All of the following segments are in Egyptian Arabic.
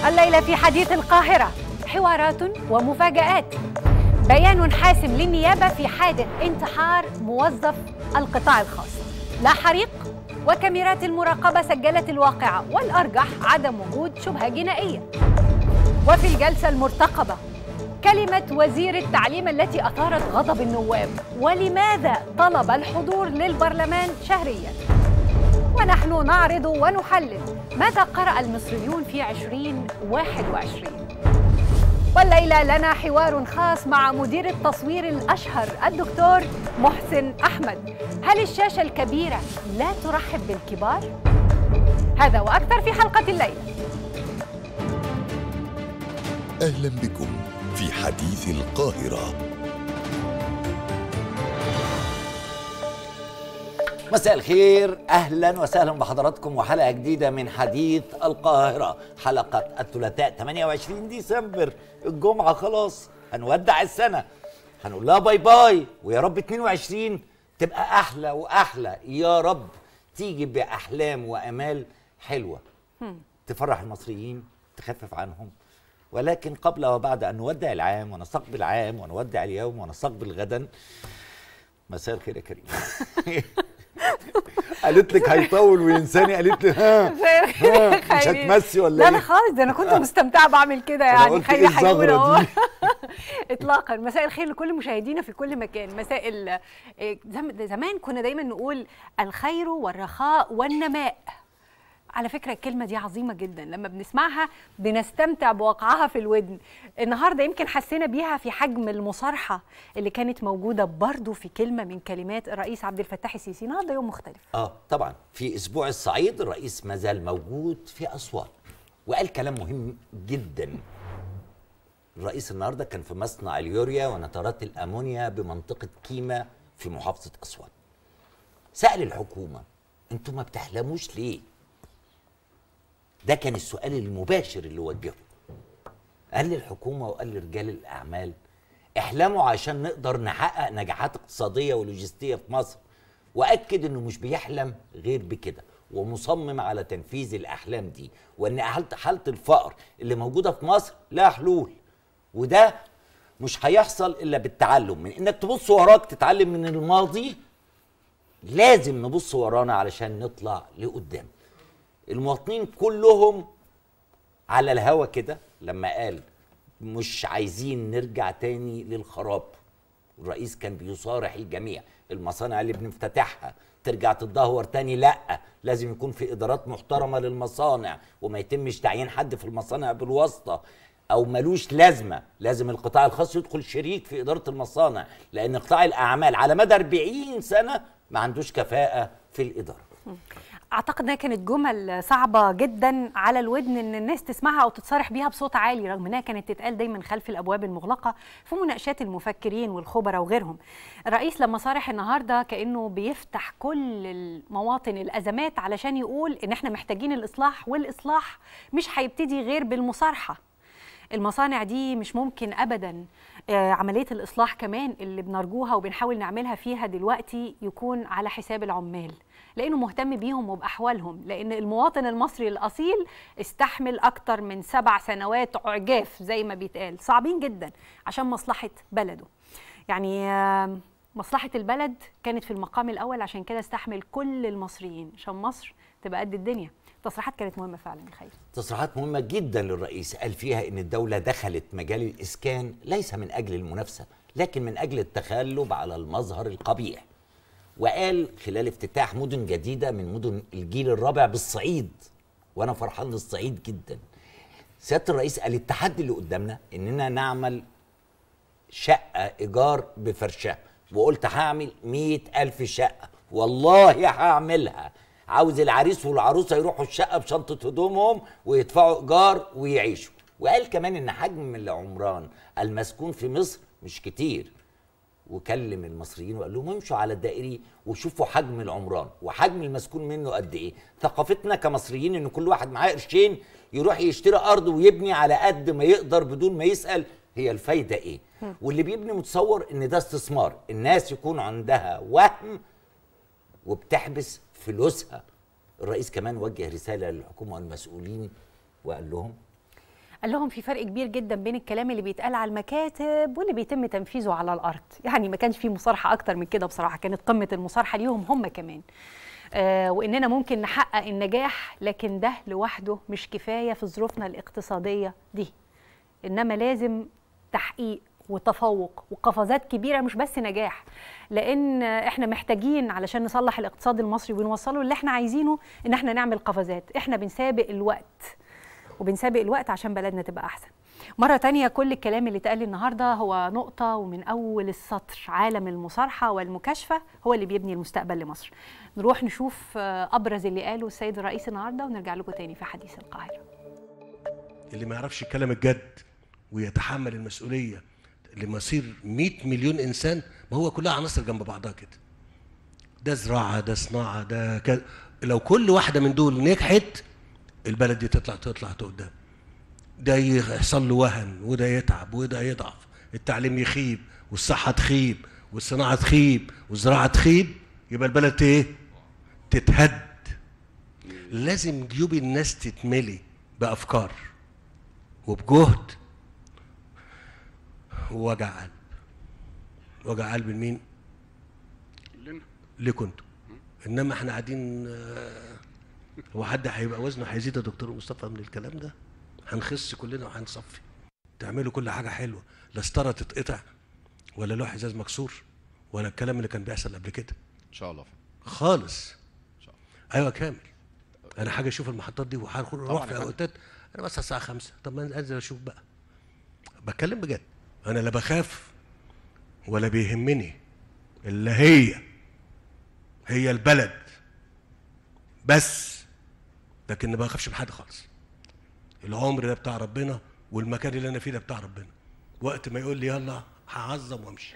الليلة في حديث القاهرة حوارات ومفاجآت بيان حاسم للنيابة في حادث انتحار موظف القطاع الخاص لا حريق وكاميرات المراقبة سجلت الواقعة والأرجح عدم وجود شبهة جنائية وفي الجلسة المرتقبة كلمة وزير التعليم التي أثارت غضب النواب ولماذا طلب الحضور للبرلمان شهرياً ونحن نعرض ونحلل ماذا قرأ المصريون في 2021 والليلة لنا حوار خاص مع مدير التصوير الأشهر الدكتور محسن أحمد هل الشاشة الكبيرة لا ترحب بالكبار؟ هذا وأكثر في حلقة الليلة أهلا بكم في حديث القاهرة مساء الخير اهلا وسهلا بحضراتكم وحلقه جديده من حديث القاهره حلقه الثلاثاء 28 ديسمبر الجمعه خلاص هنودع السنه هنقول لها باي باي ويا رب 22 تبقى احلى واحلى يا رب تيجي باحلام وامال حلوه تفرح المصريين تخفف عنهم ولكن قبل وبعد ان نودع العام ونستقبل العام ونودع اليوم ونستقبل غدا مساء الخير يا كريم قالت لك هيطول وينساني قالت لي ها, ها مش هتمسي ولا لا ايه لا خالص ده انا كنت مستمتعه بعمل كده أنا يعني قلت خلي إيه الزغرة حيونا اهو دي؟ اطلاقا مساء الخير لكل مشاهدينا في كل مكان مساء ال- إيه، زم- زمان كنا دايما نقول الخير والرخاء والنماء على فكرة الكلمة دي عظيمة جدا لما بنسمعها بنستمتع بوقعها في الودن النهاردة يمكن حسينا بيها في حجم المصارحة اللي كانت موجودة برضو في كلمة من كلمات الرئيس عبد الفتاح السيسي النهاردة يوم مختلف اه طبعا في اسبوع الصعيد الرئيس ما زال موجود في اسوان وقال كلام مهم جدا الرئيس النهارده كان في مصنع اليوريا ونترات الامونيا بمنطقه كيما في محافظه اسوان سال الحكومه انتوا ما بتحلموش ليه ده كان السؤال المباشر اللي وجهه قال للحكومه وقال لرجال الاعمال احلموا عشان نقدر نحقق نجاحات اقتصاديه ولوجستيه في مصر واكد انه مش بيحلم غير بكده ومصمم على تنفيذ الاحلام دي وان حاله حاله الفقر اللي موجوده في مصر لها حلول وده مش هيحصل الا بالتعلم من انك تبص وراك تتعلم من الماضي لازم نبص ورانا علشان نطلع لقدام المواطنين كلهم على الهوا كده لما قال مش عايزين نرجع تاني للخراب الرئيس كان بيصارح الجميع المصانع اللي بنفتتحها ترجع تتدهور تاني لا لازم يكون في ادارات محترمه للمصانع وما يتمش تعيين حد في المصانع بالواسطه او ملوش لازمه لازم القطاع الخاص يدخل شريك في اداره المصانع لان قطاع الاعمال على مدى 40 سنه ما عندوش كفاءه في الاداره اعتقد انها كانت جمل صعبه جدا على الودن ان الناس تسمعها او تتصارح بيها بصوت عالي رغم انها كانت تتقال دايما خلف الابواب المغلقه في مناقشات المفكرين والخبراء وغيرهم الرئيس لما صارح النهارده كانه بيفتح كل المواطن الازمات علشان يقول ان احنا محتاجين الاصلاح والاصلاح مش هيبتدي غير بالمصارحه المصانع دي مش ممكن ابدا آه، عمليه الاصلاح كمان اللي بنرجوها وبنحاول نعملها فيها دلوقتي يكون على حساب العمال لانه مهتم بيهم وباحوالهم لان المواطن المصري الاصيل استحمل اكتر من سبع سنوات عجاف زي ما بيتقال صعبين جدا عشان مصلحه بلده يعني آه، مصلحه البلد كانت في المقام الاول عشان كده استحمل كل المصريين عشان مصر تبقى قد الدنيا تصريحات كانت مهمه فعلا يا خير تصريحات مهمة جدا للرئيس قال فيها إن الدولة دخلت مجال الإسكان ليس من أجل المنافسة لكن من أجل التغلب على المظهر القبيح وقال خلال افتتاح مدن جديدة من مدن الجيل الرابع بالصعيد وأنا فرحان للصعيد جدا سيادة الرئيس قال التحدي اللي قدامنا إننا نعمل شقة إيجار بفرشها وقلت هعمل مئة ألف شقة والله هعملها عاوز العريس والعروسة يروحوا الشقة بشنطة هدومهم ويدفعوا إيجار ويعيشوا وقال كمان إن حجم العمران المسكون في مصر مش كتير وكلم المصريين وقال لهم امشوا على الدائري وشوفوا حجم العمران وحجم المسكون منه قد ايه ثقافتنا كمصريين ان كل واحد معاه قرشين يروح يشتري ارض ويبني على قد ما يقدر بدون ما يسال هي الفايده ايه واللي بيبني متصور ان ده استثمار الناس يكون عندها وهم وبتحبس فلوسها الرئيس كمان وجه رساله للحكومه والمسؤولين وقال لهم قال لهم في فرق كبير جدا بين الكلام اللي بيتقال على المكاتب واللي بيتم تنفيذه على الارض يعني ما كانش في مصارحه اكتر من كده بصراحه كانت قمه المصارحه ليهم هم كمان آه واننا ممكن نحقق النجاح لكن ده لوحده مش كفايه في ظروفنا الاقتصاديه دي انما لازم تحقيق وتفوق وقفزات كبيره مش بس نجاح لان احنا محتاجين علشان نصلح الاقتصاد المصري ونوصله اللي احنا عايزينه ان احنا نعمل قفزات احنا بنسابق الوقت وبنسابق الوقت عشان بلدنا تبقى احسن مرة تانية كل الكلام اللي اتقال النهاردة هو نقطة ومن أول السطر عالم المصارحة والمكاشفة هو اللي بيبني المستقبل لمصر نروح نشوف أبرز اللي قاله السيد الرئيس النهاردة ونرجع لكم تاني في حديث القاهرة اللي ما يعرفش الكلام الجد ويتحمل المسؤولية لمصير 100 مليون إنسان ما هو كلها عناصر جنب بعضها كده ده زراعة ده صناعة ده كده لو كل واحدة من دول نجحت البلد دي تطلع تطلع قدام ده يحصل له وهن وده يتعب وده يضعف التعليم يخيب والصحة تخيب والصناعة تخيب والزراعة تخيب يبقى البلد ايه تتهد لازم جيوب الناس تتملي بأفكار وبجهد ووجع قلب وجع قلب لمين؟ لنا ليكم انتوا انما احنا قاعدين آه، هو حد هيبقى وزنه هيزيد يا دكتور مصطفى من الكلام ده هنخس كلنا وهنصفي تعملوا كل حاجه حلوه لا ستاره تتقطع ولا لوح ازاز مكسور ولا الكلام اللي كان بيحصل قبل كده ان شاء الله خالص ان شاء الله ايوه كامل انا حاجه اشوف المحطات دي وهروح طبعاً في يا فندم. اوقات انا بس الساعه 5 طب ما أنا انزل اشوف بقى بتكلم بجد انا لا بخاف ولا بيهمني الا هي هي البلد بس لكن ما بخافش من حد خالص العمر ده بتاع ربنا والمكان اللي انا فيه ده بتاع ربنا وقت ما يقول لي يلا هعظم وامشي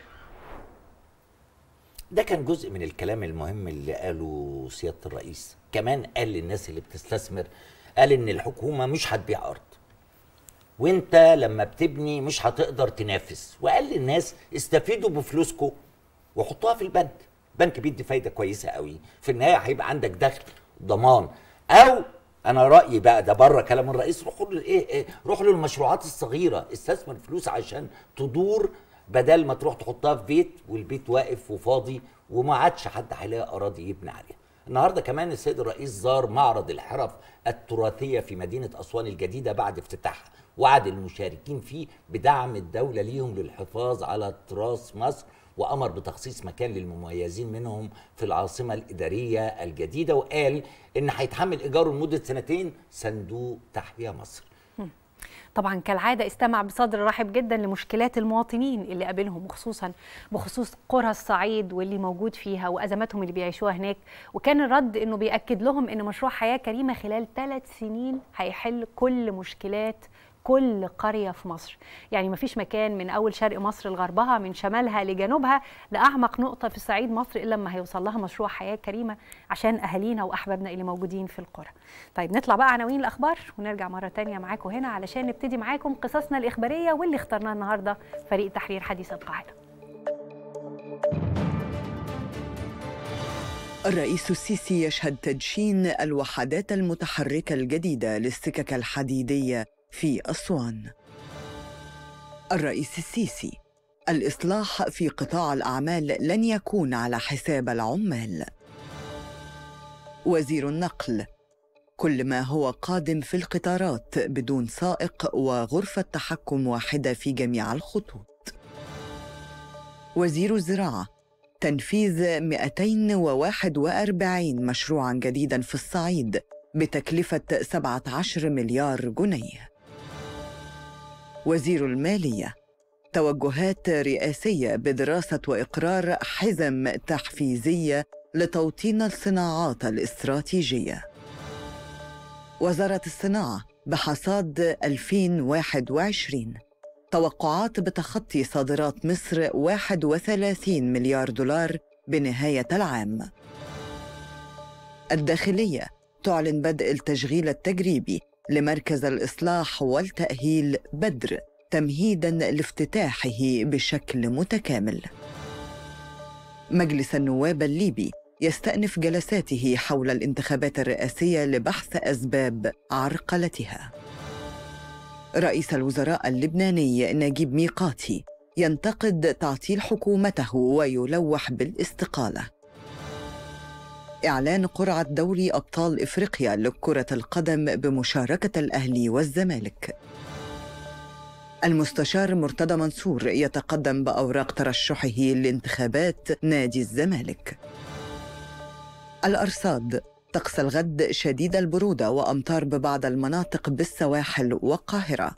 ده كان جزء من الكلام المهم اللي قاله سيادة الرئيس كمان قال للناس اللي بتستثمر قال ان الحكومة مش هتبيع ارض وانت لما بتبني مش هتقدر تنافس وقال للناس استفيدوا بفلوسكم وحطوها في البنك بنك بيدي فايدة كويسة قوي في النهاية هيبقى عندك دخل ضمان او انا رايي بقى ده بره كلام الرئيس روحوا له ايه إيه، روحوا للمشروعات الصغيره استثمر فلوس عشان تدور بدل ما تروح تحطها في بيت والبيت واقف وفاضي وما عادش حد هيلاقي اراضي يبني عليها النهارده كمان السيد الرئيس زار معرض الحرف التراثيه في مدينه اسوان الجديده بعد افتتاحها وعد المشاركين فيه بدعم الدوله ليهم للحفاظ على تراث مصر وامر بتخصيص مكان للمميزين منهم في العاصمه الاداريه الجديده وقال ان هيتحمل ايجاره لمده سنتين صندوق تحيا مصر طبعا كالعاده استمع بصدر رحب جدا لمشكلات المواطنين اللي قابلهم وخصوصا بخصوص قرى الصعيد واللي موجود فيها وازماتهم اللي بيعيشوها هناك وكان الرد انه بياكد لهم ان مشروع حياه كريمه خلال ثلاث سنين هيحل كل مشكلات كل قرية في مصر يعني مفيش مكان من أول شرق مصر لغربها من شمالها لجنوبها لأعمق نقطة في صعيد مصر إلا لما هيوصل لها مشروع حياة كريمة عشان أهالينا وأحبابنا اللي موجودين في القرى طيب نطلع بقى عناوين الأخبار ونرجع مرة تانية معاكم هنا علشان نبتدي معاكم قصصنا الإخبارية واللي اخترناه النهاردة فريق تحرير حديث القاهرة الرئيس السيسي يشهد تدشين الوحدات المتحركة الجديدة للسكك الحديدية في أسوان. الرئيس السيسي: الإصلاح في قطاع الأعمال لن يكون على حساب العمال. وزير النقل: كل ما هو قادم في القطارات بدون سائق وغرفة تحكم واحدة في جميع الخطوط. وزير الزراعة: تنفيذ 241 مشروعا جديدا في الصعيد بتكلفة 17 مليار جنيه. وزير المالية توجهات رئاسية بدراسة وإقرار حزم تحفيزية لتوطين الصناعات الاستراتيجية. وزارة الصناعة بحصاد 2021 توقعات بتخطي صادرات مصر 31 مليار دولار بنهاية العام. الداخلية تعلن بدء التشغيل التجريبي لمركز الإصلاح والتأهيل بدر تمهيداً لافتتاحه بشكل متكامل. مجلس النواب الليبي يستأنف جلساته حول الانتخابات الرئاسية لبحث أسباب عرقلتها. رئيس الوزراء اللبناني نجيب ميقاتي ينتقد تعطيل حكومته ويلوح بالاستقالة إعلان قرعة دوري أبطال إفريقيا لكرة القدم بمشاركة الأهلي والزمالك المستشار مرتضى منصور يتقدم بأوراق ترشحه لانتخابات نادي الزمالك الأرصاد طقس الغد شديد البرودة وأمطار ببعض المناطق بالسواحل والقاهرة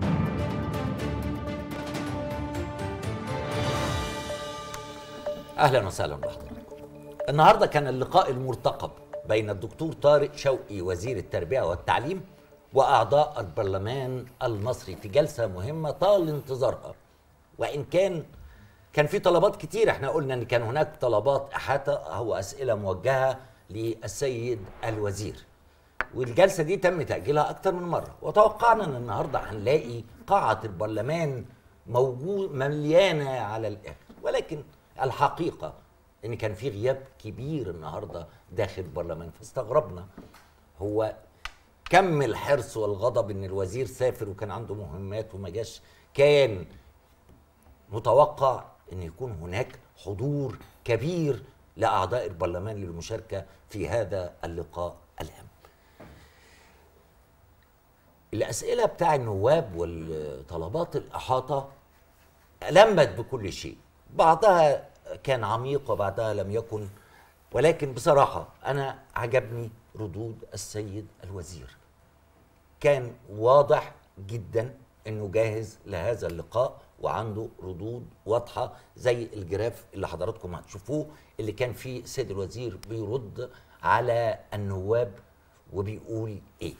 اهلا وسهلا بحضراتكم. النهارده كان اللقاء المرتقب بين الدكتور طارق شوقي وزير التربيه والتعليم واعضاء البرلمان المصري في جلسه مهمه طال انتظارها وان كان كان في طلبات كتير احنا قلنا ان كان هناك طلبات احاطه او اسئله موجهه للسيد الوزير والجلسه دي تم تاجيلها اكتر من مره وتوقعنا ان النهارده هنلاقي قاعه البرلمان موجود مليانه على الاخر ولكن الحقيقه ان كان في غياب كبير النهارده داخل البرلمان فاستغربنا هو كم الحرص والغضب ان الوزير سافر وكان عنده مهمات وما جاش كان متوقع ان يكون هناك حضور كبير لاعضاء البرلمان للمشاركه في هذا اللقاء الهام. الاسئله بتاع النواب والطلبات الاحاطه لمت بكل شيء بعضها كان عميق وبعضها لم يكن ولكن بصراحه انا عجبني ردود السيد الوزير كان واضح جدا انه جاهز لهذا اللقاء وعنده ردود واضحه زي الجراف اللي حضراتكم هتشوفوه اللي كان فيه السيد الوزير بيرد على النواب وبيقول ايه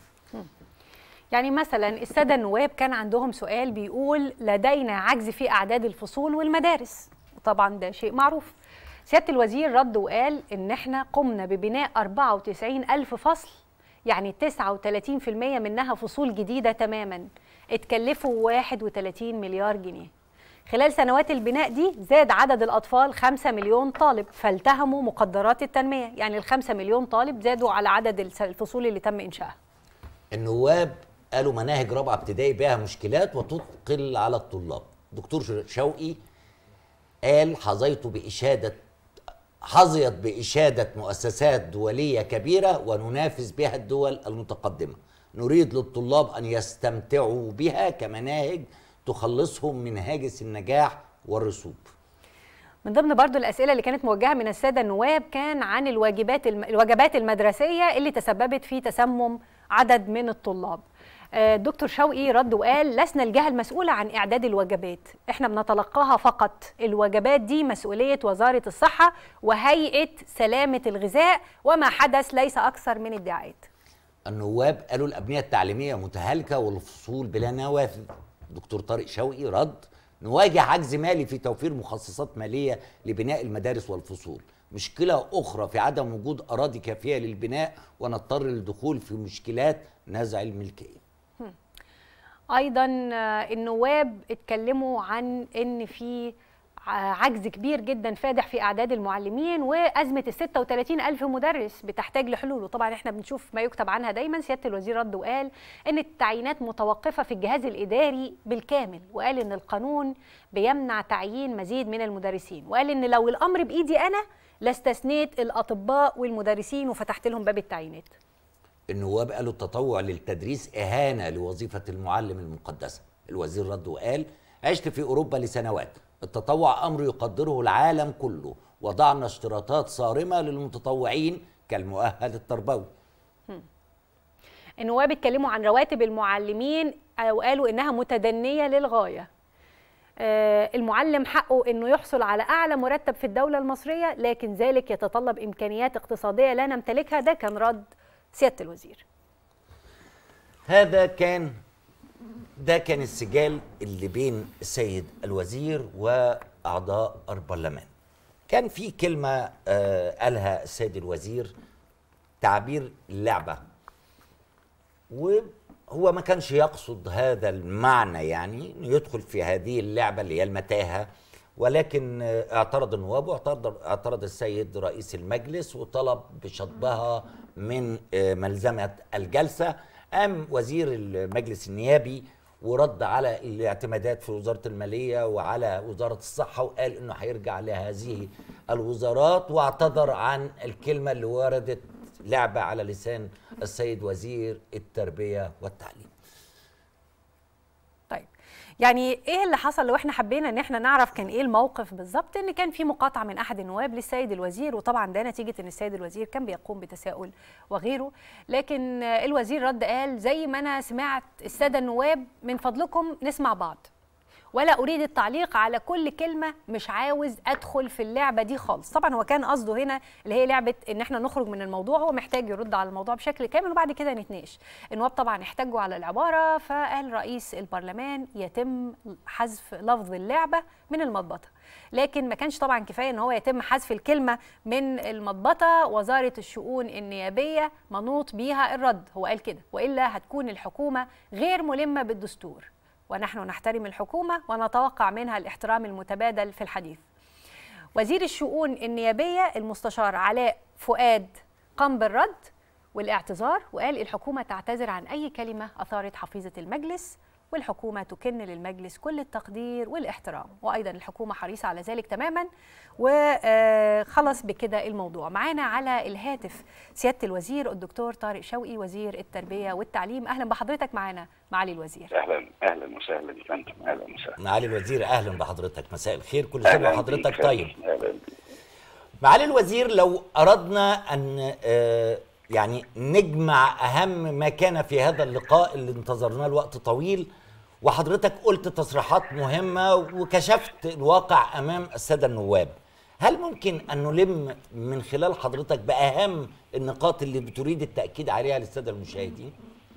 يعني مثلا الساده النواب كان عندهم سؤال بيقول لدينا عجز في اعداد الفصول والمدارس طبعا ده شيء معروف سياده الوزير رد وقال ان احنا قمنا ببناء 94 الف فصل يعني 39% منها فصول جديده تماما اتكلفوا 31 مليار جنيه خلال سنوات البناء دي زاد عدد الأطفال 5 مليون طالب فالتهموا مقدرات التنمية يعني ال 5 مليون طالب زادوا على عدد الس- الفصول اللي تم إنشائها النواب قالوا مناهج رابعه ابتدائي بها مشكلات وتثقل على الطلاب دكتور شوقي قال حظيت بإشادة حظيت بإشادة مؤسسات دولية كبيرة وننافس بها الدول المتقدمة نريد للطلاب أن يستمتعوا بها كمناهج تخلصهم من هاجس النجاح والرسوب من ضمن برضو الأسئلة اللي كانت موجهة من السادة النواب كان عن الواجبات الم... الوجبات المدرسية اللي تسببت في تسمم عدد من الطلاب آه، دكتور شوقي رد وقال لسنا الجهة المسؤولة عن إعداد الوجبات احنا بنتلقاها فقط الوجبات دي مسؤولية وزارة الصحة وهيئة سلامة الغذاء وما حدث ليس أكثر من ادعاءات النواب قالوا الأبنية التعليمية متهالكة والفصول بلا نوافذ دكتور طارق شوقي رد نواجه عجز مالي في توفير مخصصات مالية لبناء المدارس والفصول مشكلة أخرى في عدم وجود أراضي كافية للبناء ونضطر للدخول في مشكلات نزع الملكية ايضا آه، النواب اتكلموا عن ان في ع- عجز كبير جدا فادح في اعداد المعلمين وازمه ال 36 الف مدرس بتحتاج لحلول وطبعا احنا بنشوف ما يكتب عنها دايما سياده الوزير رد وقال ان التعيينات متوقفه في الجهاز الاداري بالكامل وقال ان القانون بيمنع تعيين مزيد من المدرسين وقال ان لو الامر بايدي انا لاستثنيت الاطباء والمدرسين وفتحت لهم باب التعيينات النواب قالوا التطوع للتدريس إهانة لوظيفة المعلم المقدسة الوزير رد وقال عشت في أوروبا لسنوات التطوع أمر يقدره العالم كله وضعنا اشتراطات صارمة للمتطوعين كالمؤهل التربوي النواب اتكلموا عن رواتب المعلمين آه، وقالوا انها متدنيه للغايه آه، المعلم حقه انه يحصل على اعلى مرتب في الدوله المصريه لكن ذلك يتطلب امكانيات اقتصاديه لا نمتلكها ده كان رد سياده الوزير هذا كان ده كان السجال اللي بين السيد الوزير واعضاء البرلمان كان في كلمه آه قالها السيد الوزير تعبير اللعبه وهو ما كانش يقصد هذا المعنى يعني إنه يدخل في هذه اللعبه اللي هي المتاهه ولكن آه، اعترض النواب واعترض اعترض السيد رئيس المجلس وطلب بشطبها من آه، ملزمه الجلسه قام وزير المجلس النيابي ورد على الاعتمادات في وزاره الماليه وعلى وزاره الصحه وقال انه هيرجع لهذه الوزارات واعتذر عن الكلمه اللي وردت لعبه على لسان السيد وزير التربيه والتعليم طيب يعني ايه اللي حصل لو احنا حبينا ان احنا نعرف كان ايه الموقف بالظبط ان كان في مقاطعه من احد النواب للسيد الوزير وطبعا ده نتيجه ان السيد الوزير كان بيقوم بتساؤل وغيره لكن آه، الوزير رد قال زي ما انا سمعت الساده النواب من فضلكم نسمع بعض ولا اريد التعليق على كل كلمه مش عاوز ادخل في اللعبه دي خالص طبعا هو كان قصده هنا اللي هي لعبه ان احنا نخرج من الموضوع هو محتاج يرد على الموضوع بشكل كامل وبعد كده نتناقش النواب طبعا احتجوا على العباره فقال رئيس البرلمان يتم حذف لفظ اللعبه من المضبطه لكن ما كانش طبعا كفايه ان هو يتم حذف الكلمه من المضبطه وزاره الشؤون النيابيه منوط بيها الرد هو قال كده والا هتكون الحكومه غير ملمه بالدستور ونحن نحترم الحكومه ونتوقع منها الاحترام المتبادل في الحديث وزير الشؤون النيابيه المستشار علاء فؤاد قام بالرد والاعتذار وقال الحكومه تعتذر عن اي كلمه اثارت حفيظه المجلس والحكومه تكن للمجلس كل التقدير والاحترام وايضا الحكومه حريصه على ذلك تماما وخلص بكده الموضوع معانا على الهاتف سياده الوزير الدكتور طارق شوقي وزير التربيه والتعليم اهلا بحضرتك معانا معالي الوزير اهلا اهلا وسهلا يا فندم اهلا وسهلا معالي الوزير اهلا بحضرتك مساء الخير كل أهلاً سنه بيك وحضرتك فندم. طيب اهلا بيك. معالي الوزير لو أردنا أن آه، يعني نجمع أهم ما كان في هذا اللقاء اللي انتظرناه لوقت طويل وحضرتك قلت تصريحات مهمة وكشفت الواقع أمام السادة النواب هل ممكن أن نلم من خلال حضرتك بأهم النقاط اللي بتريد التأكيد عليها للسادة المشاهدين؟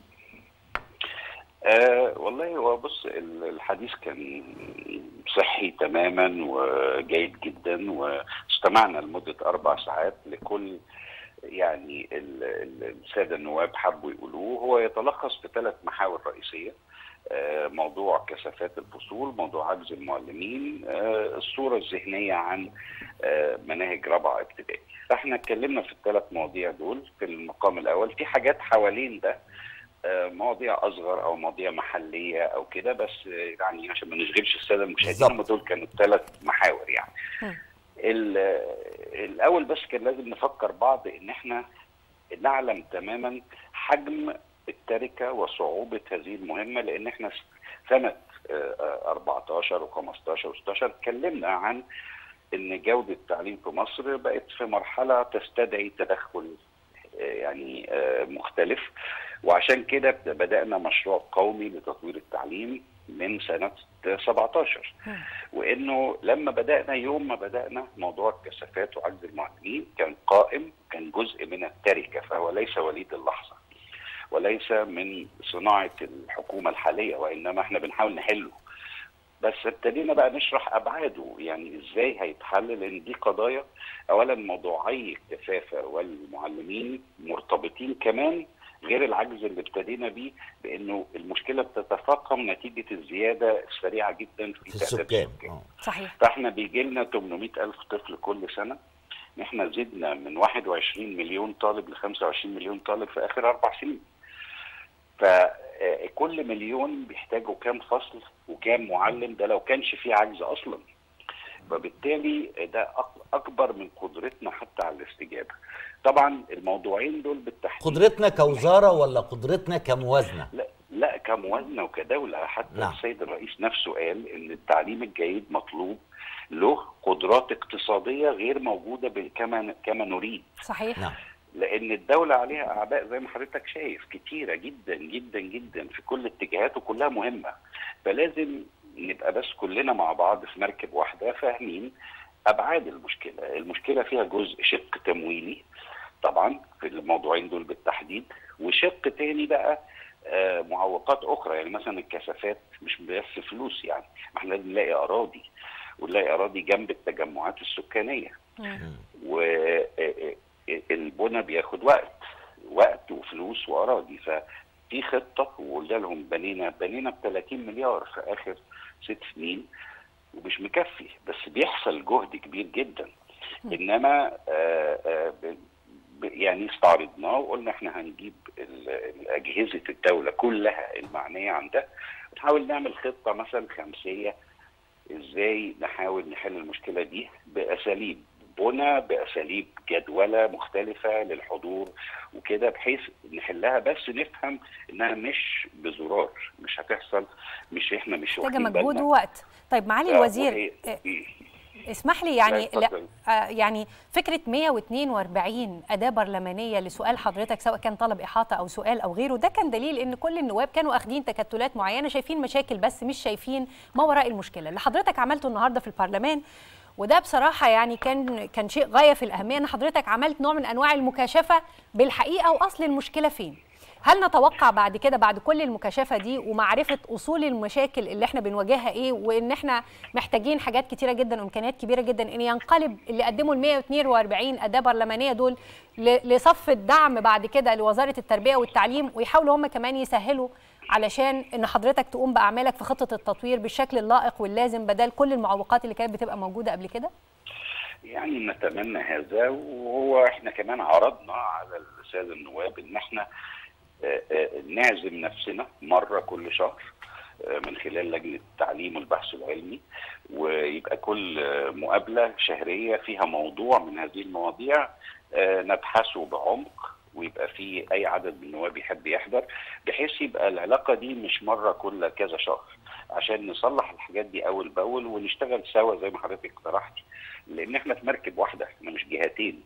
آه والله هو بص ال- الحديث كان صحي تماما وجيد جدا واستمعنا لمده اربع ساعات لكل يعني ال- ال- الساده النواب حبوا يقولوه هو يتلخص في ثلاث محاور رئيسيه آه، موضوع كثافات الفصول موضوع عجز المعلمين آه، الصورة الذهنية عن آه، مناهج رابعة ابتدائي فاحنا اتكلمنا في الثلاث مواضيع دول في المقام الأول في حاجات حوالين ده آه، مواضيع أصغر أو مواضيع محلية أو كده بس آه، يعني عشان ما نشغلش السادة المشاهدين بالظبط. هم دول كانوا الثلاث محاور يعني مم. ال- الأول بس كان لازم نفكر بعض إن احنا نعلم تماما حجم التركه وصعوبه هذه المهمه لان احنا سنه آه، آه، 14 و15 و16 اتكلمنا عن ان جوده التعليم في مصر بقت في مرحله تستدعي تدخل آه، يعني آه، مختلف وعشان كده بدانا مشروع قومي لتطوير التعليم من سنه 17 وانه لما بدانا يوم ما بدانا موضوع الكثافات وعجز المعلمين كان قائم كان جزء من التركه فهو ليس وليد اللحظه وليس من صناعه الحكومه الحاليه وانما احنا بنحاول نحله بس ابتدينا بقى نشرح ابعاده يعني ازاي هيتحل لان دي قضايا اولا موضوعي الكثافه والمعلمين مرتبطين كمان غير العجز اللي ابتدينا بيه بانه المشكله بتتفاقم نتيجه الزياده السريعه جدا في, في تعداد السكان آه. صحيح فاحنا بيجي لنا 800 الف طفل كل سنه احنا زدنا من 21 مليون طالب ل 25 مليون طالب في اخر اربع سنين فكل مليون بيحتاجوا كام فصل وكام معلم ده لو كانش فيه عجز اصلا فبالتالي ده أك- اكبر من قدرتنا حتى على الاستجابه طبعا الموضوعين دول بالتحديد قدرتنا كوزارة ولا قدرتنا كموازنة؟ لا لا كموازنه وكدوله حتى نعم. نعم. السيد الرئيس نفسه قال ان التعليم الجيد مطلوب له قدرات اقتصاديه غير موجوده ب- كما كما نريد صحيح نعم لان الدوله عليها اعباء زي ما حضرتك شايف كتيره جدا جدا جدا في كل الاتجاهات وكلها مهمه فلازم نبقى بس كلنا مع بعض في مركب واحده فاهمين ابعاد المشكله المشكله فيها جزء شق تمويلي طبعا في الموضوعين دول بالتحديد وشق تاني بقى آه، معوقات اخرى يعني مثلا الكثافات مش بس فلوس يعني ما احنا لازم نلاقي اراضي ونلاقي اراضي جنب التجمعات السكانيه والبنى بياخد وقت وقت وفلوس واراضي ففي خطه وقلنا لهم بنينا بنينا ب 30 مليار في اخر ست سنين ومش مكفي بس بيحصل جهد كبير جدا انما آه، آه، ب- ب- يعني استعرضناه وقلنا احنا هنجيب ال- ال- اجهزه الدوله كلها المعنيه عن ده ونحاول نعمل خطه مثلا خمسيه ازاي نحاول نحل المشكله دي باساليب بنى باساليب جدوله مختلفه للحضور وكده بحيث نحلها بس نفهم انها مش بزرار مش هتحصل مش احنا مش محتاجه واخدين مجهود بالنا. ووقت طيب معالي آه، الوزير وهي- آه، مم. اسمح لي يعني لا، لا اتفضل. آه يعني فكره 142 اداه برلمانيه لسؤال حضرتك سواء كان طلب احاطه او سؤال او غيره ده كان دليل ان كل النواب كانوا اخدين تكتلات معينه شايفين مشاكل بس مش شايفين ما وراء المشكله اللي حضرتك عملته النهارده في البرلمان وده بصراحه يعني كان كان شيء غايه في الاهميه ان حضرتك عملت نوع من انواع المكاشفه بالحقيقه واصل المشكله فين هل نتوقع بعد كده بعد كل المكاشفه دي ومعرفه اصول المشاكل اللي احنا بنواجهها ايه وان احنا محتاجين حاجات كتيره جدا وامكانيات كبيره جدا ان ينقلب اللي قدموا ال 142 اداه برلمانيه دول ل- لصف الدعم بعد كده لوزاره التربيه والتعليم ويحاولوا هم كمان يسهلوا علشان ان حضرتك تقوم باعمالك في خطه التطوير بالشكل اللائق واللازم بدل كل المعوقات اللي كانت بتبقى موجوده قبل كده يعني نتمنى هذا وهو احنا كمان عرضنا على الساده النواب ان احنا آه، آه، نعزم نفسنا مره كل شهر آه، من خلال لجنه التعليم والبحث العلمي ويبقى كل آه، مقابله شهريه فيها موضوع من هذه المواضيع آه، نبحثه بعمق ويبقى في اي عدد من النواب يحب يحضر بحيث يبقى العلاقه دي مش مره كل كذا شهر عشان نصلح الحاجات دي اول باول ونشتغل سوا زي ما حضرتك اقترحتي لان احنا في مركب واحده احنا مش جهتين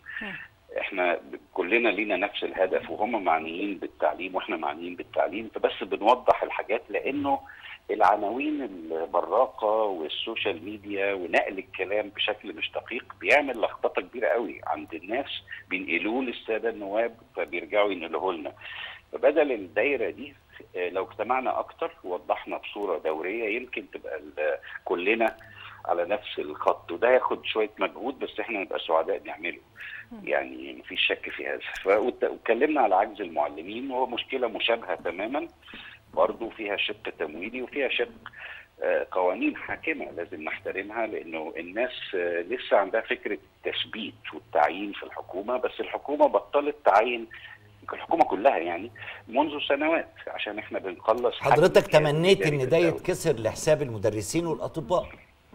احنا كلنا لينا نفس الهدف وهم معنيين بالتعليم واحنا معنيين بالتعليم فبس بنوضح الحاجات لانه العناوين البراقه والسوشيال ميديا ونقل الكلام بشكل مش دقيق بيعمل لخبطه كبيره قوي عند الناس بينقلوه للساده النواب فبيرجعوا ينقلوه لنا فبدل الدايره دي آه، لو اجتمعنا اكتر ووضحنا بصوره دوريه يمكن تبقى ال- كلنا على نفس الخط وده هياخد شويه مجهود بس احنا نبقى سعداء نعمله يعني مفيش شك في هذا ف- وت- واتكلمنا على عجز المعلمين وهو مشكله مشابهه تماما برضه فيها شق تمويلي وفيها شق آه، قوانين حاكمه لازم نحترمها لانه الناس آه، لسه عندها فكره التثبيت والتعيين في الحكومه بس الحكومه بطلت تعين الحكومه كلها يعني منذ سنوات عشان احنا بنخلص حجم حضرتك الجهاز تمنيت الإداري ان ده للدولة. يتكسر لحساب المدرسين والاطباء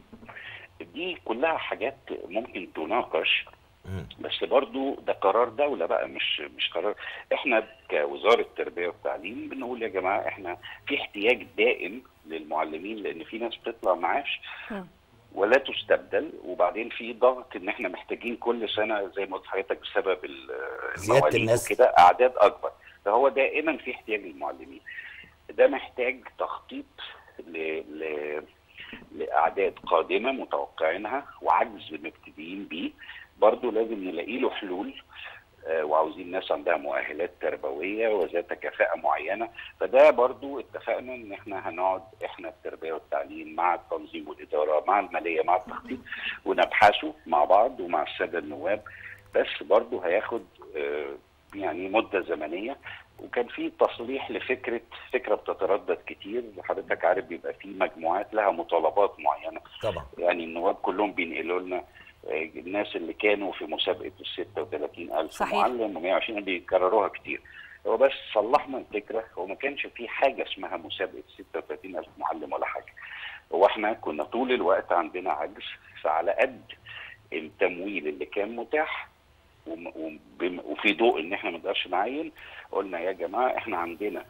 دي كلها حاجات ممكن تناقش مم. بس برضو ده قرار دولة بقى مش مش قرار احنا كوزارة التربية والتعليم بنقول يا جماعة احنا في احتياج دائم للمعلمين لان في ناس بتطلع معاش مم. ولا تستبدل وبعدين في ضغط ان احنا محتاجين كل سنة زي ما قلت لحضرتك بسبب ال- زيادة المواليد الناس. وكده اعداد اكبر فهو دائما في احتياج للمعلمين ده محتاج تخطيط ل... ل... لاعداد قادمه متوقعينها وعجز مبتدئين بيه برضه لازم نلاقي له حلول آه، وعاوزين ناس عندها مؤهلات تربويه وذات كفاءه معينه فده برضو اتفقنا ان احنا هنقعد احنا التربيه والتعليم مع التنظيم والاداره مع الماليه مع التخطيط ونبحثه مع بعض ومع الساده النواب بس برضو هياخد آه، يعني مده زمنيه وكان في تصليح لفكره فكره بتتردد كتير حضرتك عارف بيبقى في مجموعات لها مطالبات معينه طبعا يعني النواب كلهم بينقلوا لنا آه، الناس اللي كانوا في مسابقه ال 36000 صحيح. معلم و 120 بيكرروها كتير هو بس صلحنا الفكره هو ما كانش في حاجه اسمها مسابقه 36000 معلم ولا حاجه هو احنا كنا طول الوقت عندنا عجز فعلى قد التمويل اللي كان متاح وم- وبم- وفي ضوء ان احنا ما نقدرش نعين قلنا يا جماعه احنا عندنا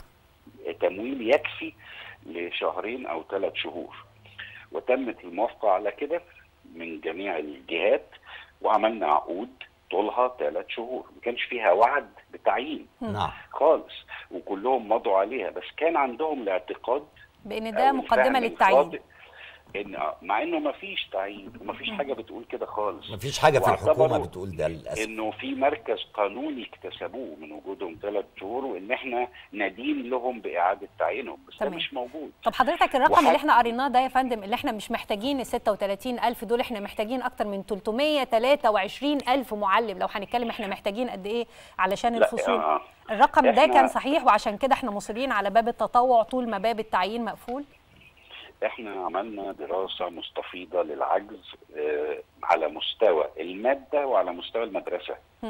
تمويل يكفي لشهرين او ثلاث شهور وتمت الموافقه على كده من جميع الجهات وعملنا عقود طولها ثلاث شهور ما كانش فيها وعد بتعيين نعم خالص وكلهم مضوا عليها بس كان عندهم الاعتقاد بان ده أو مقدمه الفهم للتعيين الخاطئ ان آه، مع انه ما فيش تعيين وما فيش حاجه بتقول كده خالص مفيش حاجه في الحكومه واعتبروا بتقول ده للاسف انه في مركز قانوني اكتسبوه من وجودهم ثلاث شهور وان احنا ندين لهم باعاده تعيينهم بس ده تمام. مش موجود طب حضرتك الرقم وحد- اللي احنا قريناه ده يا فندم اللي احنا مش محتاجين ال 36000 دول احنا محتاجين اكتر من 323000 معلم لو هنتكلم احنا محتاجين قد ايه علشان لا، الفصول آه. الرقم ده إحنا- كان صحيح وعشان كده احنا مصرين على باب التطوع طول ما باب التعيين مقفول احنا عملنا دراسه مستفيضه للعجز آه، على مستوى الماده وعلى مستوى المدرسه مم.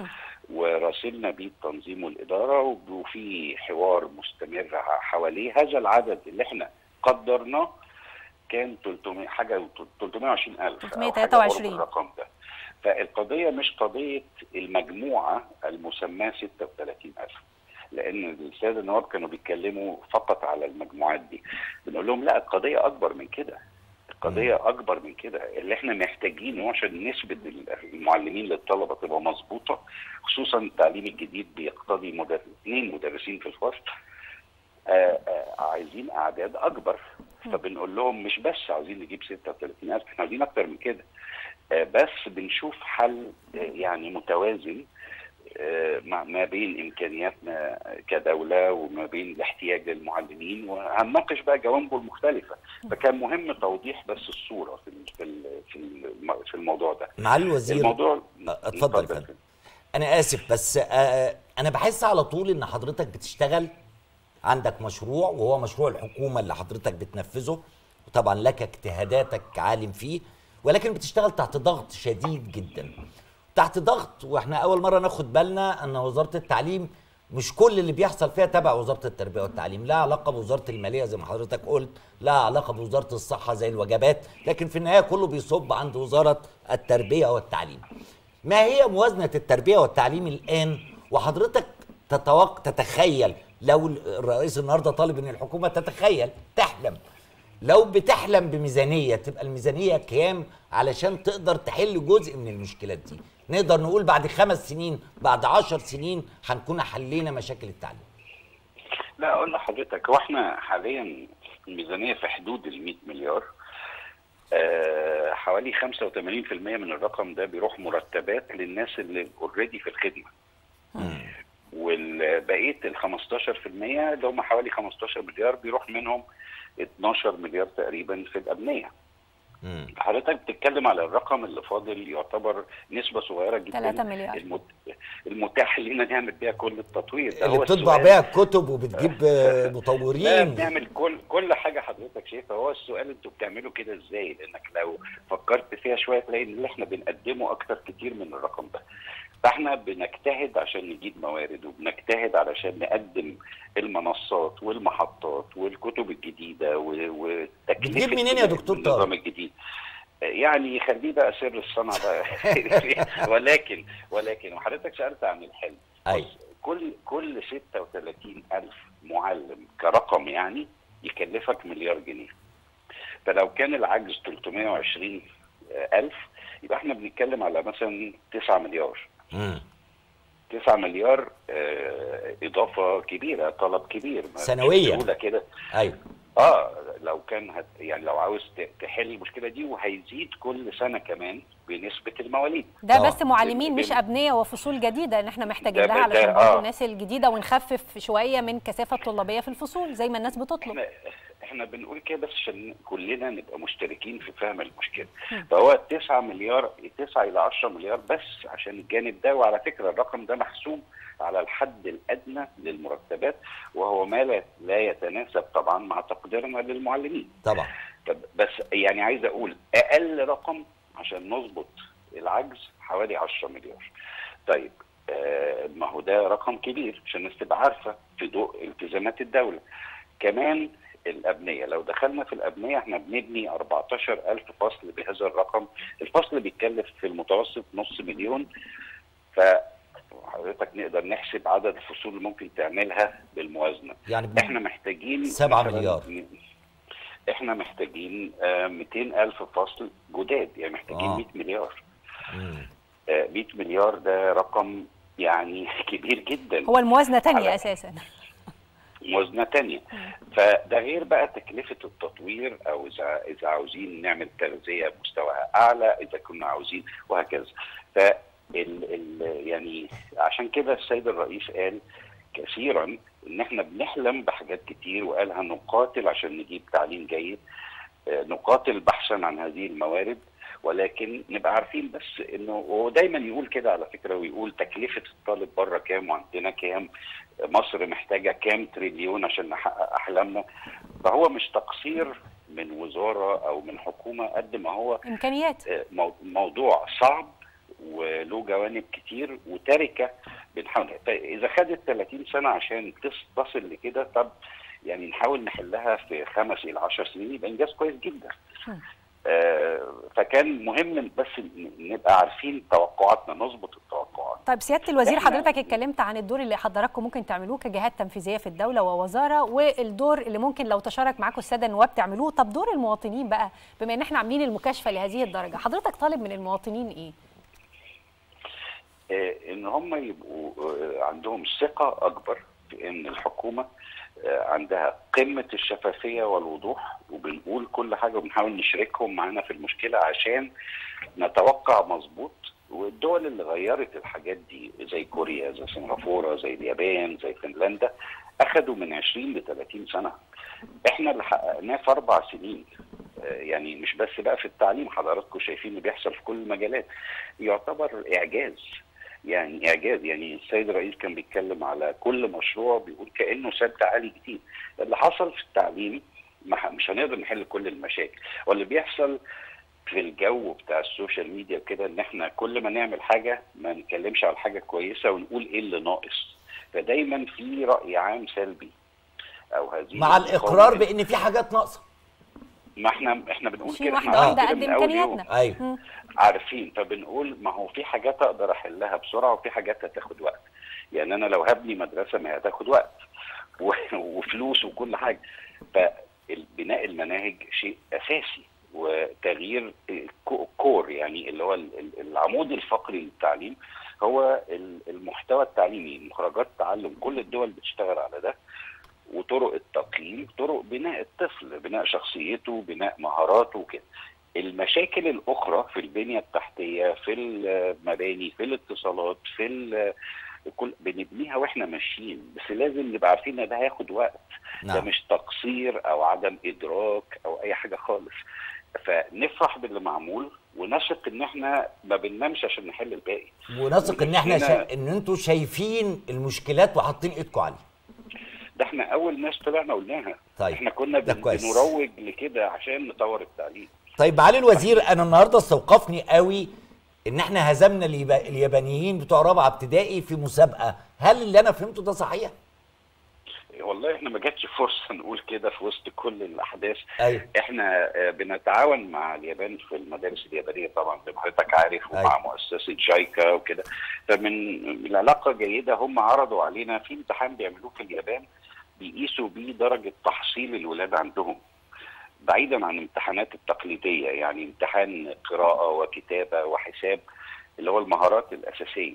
وراسلنا بيه التنظيم والاداره وفي حوار مستمر حواليه هذا العدد اللي احنا قدرناه كان 300 حاجه 320 الف 323. الرقم ده فالقضيه مش قضيه المجموعه المسماه 36 الف لان الساده النواب كانوا بيتكلموا فقط على المجموعات دي بنقول لهم لا القضيه اكبر من كده القضيه اكبر من كده اللي احنا محتاجينه عشان نسبه المعلمين للطلبه تبقى مظبوطه خصوصا التعليم الجديد بيقتضي مدرس اثنين مدرسين في الفصل آه آه عايزين اعداد اكبر فبنقول لهم مش بس عاوزين نجيب 36000 احنا عايزين اكتر من كده آه بس بنشوف حل آه يعني متوازن آه، ما ما بين امكانياتنا كدوله وما بين الاحتياج للمعلمين وهنناقش بقى جوانبه المختلفه فكان مهم توضيح بس الصوره في ال- في ال- في الم- في الموضوع ده معالي الوزير الموضوع اتفضل يا فندم. انا اسف بس آه انا بحس على طول ان حضرتك بتشتغل عندك مشروع وهو مشروع الحكومه اللي حضرتك بتنفذه وطبعا لك اجتهاداتك عالم فيه ولكن بتشتغل تحت ضغط شديد جدا تحت ضغط واحنا اول مره ناخد بالنا ان وزاره التعليم مش كل اللي بيحصل فيها تبع وزاره التربيه والتعليم لها علاقه بوزاره الماليه زي ما حضرتك قلت لها علاقه بوزاره الصحه زي الوجبات لكن في النهايه كله بيصب عند وزاره التربيه والتعليم ما هي موازنه التربيه والتعليم الان وحضرتك تتوق... تتخيل لو الرئيس النهارده طالب ان الحكومه تتخيل تحلم لو بتحلم بميزانيه تبقى الميزانيه كام علشان تقدر تحل جزء من المشكلات دي نقدر نقول بعد خمس سنين بعد عشر سنين هنكون حلينا مشاكل التعليم لا اقول لحضرتك هو احنا حاليا الميزانيه في حدود ال 100 مليار آه حوالي 85% من الرقم ده بيروح مرتبات للناس اللي اوريدي في الخدمه والبقيه ال 15% اللي هم حوالي 15 مليار بيروح منهم 12 مليار تقريبا في الابنيه مم. حضرتك بتتكلم على الرقم اللي فاضل يعتبر نسبة صغيرة جدا 3 مليار. المت... المتاح لنا نعمل بيها كل التطوير ده اللي هو بتطبع السؤال. بيها الكتب وبتجيب آه، لا مطورين بنعمل كل كل حاجه حضرتك شايفها هو السؤال انتوا بتعملوا كده ازاي لانك لو فكرت فيها شويه تلاقي ان اللي احنا بنقدمه اكتر كتير من الرقم ده فاحنا بنجتهد عشان نجيب موارد وبنجتهد علشان نقدم المنصات والمحطات والكتب الجديده و- وتكلفه بتجيب منين يا دكتور طارق؟ النظام الجديد يعني خليه بقى سر الصنعه بقى ولكن ولكن وحضرتك سالت عن الحلم أي. بص، كل كل 36 ألف معلم كرقم يعني يكلفك مليار جنيه فلو كان العجز 320 ألف يبقى احنا بنتكلم على مثلا 9 مليار مم. 9 مليار آه، إضافة كبيرة طلب كبير ما- مش سنوياً. بسهولة كده ايوه اه لو كان هت يعني لو عاوز ت- تحل المشكلة دي وهيزيد كل سنة كمان بنسبة المواليد ده طبعاً. بس معلمين مش بال- ابنيه وفصول جديده ان احنا محتاجين ده- لها ده- علشان آه. برضه الناس الجديده ونخفف شويه من كثافه الطلابيه في الفصول زي ما الناس بتطلب احنا احنا بنقول كده بس عشان كلنا نبقى مشتركين في فهم المشكله فهو 9 مليار 9 الى 10 مليار بس عشان الجانب ده وعلى فكره الرقم ده محسوب على الحد الادنى للمرتبات وهو ما لا, لا يتناسب طبعا مع تقديرنا للمعلمين طبعا طب بس يعني عايز اقول اقل رقم عشان نظبط العجز حوالي 10 مليار طيب آه ما هو ده رقم كبير عشان الناس تبقى عارفه في ضوء التزامات الدوله كمان الابنيه لو دخلنا في الابنيه احنا بنبني 14000 فصل بهذا الرقم الفصل بيتكلف في المتوسط نص مليون ف حضرتك نقدر نحسب عدد الفصول اللي ممكن تعملها بالموازنه يعني ب- احنا محتاجين سبعة مثلاً مليار. احنا محتاجين آه، 200 الف فصل جداد يعني محتاجين آه. 100 مليار مم. آه، 100 مليار ده رقم يعني كبير جدا هو الموازنه تانية على- اساسا موازنه تانية فده غير بقى تكلفه التطوير او اذا اذا عاوزين نعمل تغذيه مستواها اعلى اذا كنا عاوزين وهكذا ف ال ال يعني عشان كده السيد الرئيس قال كثيرا ان احنا بنحلم بحاجات كتير وقال هنقاتل عشان نجيب تعليم جيد آه، نقاتل بحثا عن هذه الموارد ولكن نبقى عارفين بس انه هو دايما يقول كده على فكره ويقول تكلفه الطالب بره كام وعندنا كام مصر محتاجه كام تريليون عشان نحقق احلامنا فهو مش تقصير من وزاره او من حكومه قد ما هو امكانيات آه، مو- موضوع صعب وله جوانب كتير وتركه بنحاول اذا خدت 30 سنه عشان تص- تصل لكده طب يعني نحاول نحلها في خمس الى 10 سنين يبقى انجاز كويس جدا آه، فكان مهم بس ن- نبقى عارفين توقعاتنا نظبط التوقعات طيب سياده الوزير إحنا- حضرتك اتكلمت عن الدور اللي حضراتكم ممكن تعملوه كجهات تنفيذيه في الدوله ووزاره والدور اللي ممكن لو تشارك معاكم الساده النواب تعملوه طب دور المواطنين بقى بما ان احنا عاملين المكاشفه لهذه الدرجه حضرتك طالب من المواطنين ايه آه، ان هم يبقوا آه، عندهم ثقه اكبر في ان الحكومه آه، عندها قمه الشفافيه والوضوح وبنقول كل حاجه وبنحاول نشركهم معانا في المشكله عشان نتوقع مظبوط والدول اللي غيرت الحاجات دي زي كوريا زي سنغافوره زي اليابان زي فنلندا اخذوا من 20 ل 30 سنه احنا اللي حققناه في اربع سنين آه، يعني مش بس بقى في التعليم حضراتكم شايفين اللي بيحصل في كل المجالات يعتبر اعجاز يعني اعجاز يعني السيد الرئيس كان بيتكلم على كل مشروع بيقول كانه سد عالي جديد اللي حصل في التعليم ما ح- مش هنقدر نحل كل المشاكل واللي بيحصل في الجو بتاع السوشيال ميديا كده ان احنا كل ما نعمل حاجه ما نتكلمش على حاجه كويسه ونقول ايه اللي ناقص فدايما في راي عام سلبي او هذه مع الاقرار المقاومة- بان في حاجات ناقصه ما احنا احنا بنقول في كده واحده احنا واحده عارفين قد كده من أول يوم. امكانياتنا ايوه عارفين فبنقول ما هو في حاجات اقدر احلها بسرعه وفي حاجات هتاخد وقت يعني انا لو هبني مدرسه ما هي هتاخد وقت و- وفلوس وكل حاجه فبناء المناهج شيء اساسي وتغيير الكو- الكور يعني اللي هو ال- ال- العمود الفقري للتعليم هو ال- المحتوى التعليمي مخرجات تعلم كل الدول بتشتغل على ده وطرق التقييم طرق بناء الطفل بناء شخصيته بناء مهاراته وكده المشاكل الاخرى في البنيه التحتيه في المباني في الاتصالات في ال- كل بنبنيها واحنا ماشيين بس لازم نبقى عارفين ان ده هياخد وقت ده نعم مش تقصير او عدم ادراك او اي حاجه خالص فنفرح باللي معمول ونثق ان احنا ما بننامش عشان نحل الباقي ونثق ان احنا هنا- شا... ان انتوا شايفين المشكلات وحاطين ايدكم عليها ده احنا اول ناس طلعنا قلناها طيب، احنا كنا ده بن- كويس. بنروج لكده عشان نطور التعليم طيب معالي الوزير انا النهارده استوقفني قوي ان احنا هزمنا اليب... اليابانيين بتوع رابعه ابتدائي في مسابقه هل اللي انا فهمته ده صحيح والله احنا ما جاتش فرصه نقول كده في وسط كل الاحداث ايوه احنا آه، بنتعاون مع اليابان في المدارس اليابانيه طبعا زي ما حضرتك عارف ومع أيوة. مؤسسه جايكا وكده فمن العلاقه جيده هم عرضوا علينا في امتحان بيعملوه في اليابان بيقيسوا بيه درجه تحصيل الولاد عندهم بعيدا عن الامتحانات التقليديه يعني امتحان قراءه وكتابه وحساب اللي هو المهارات الاساسيه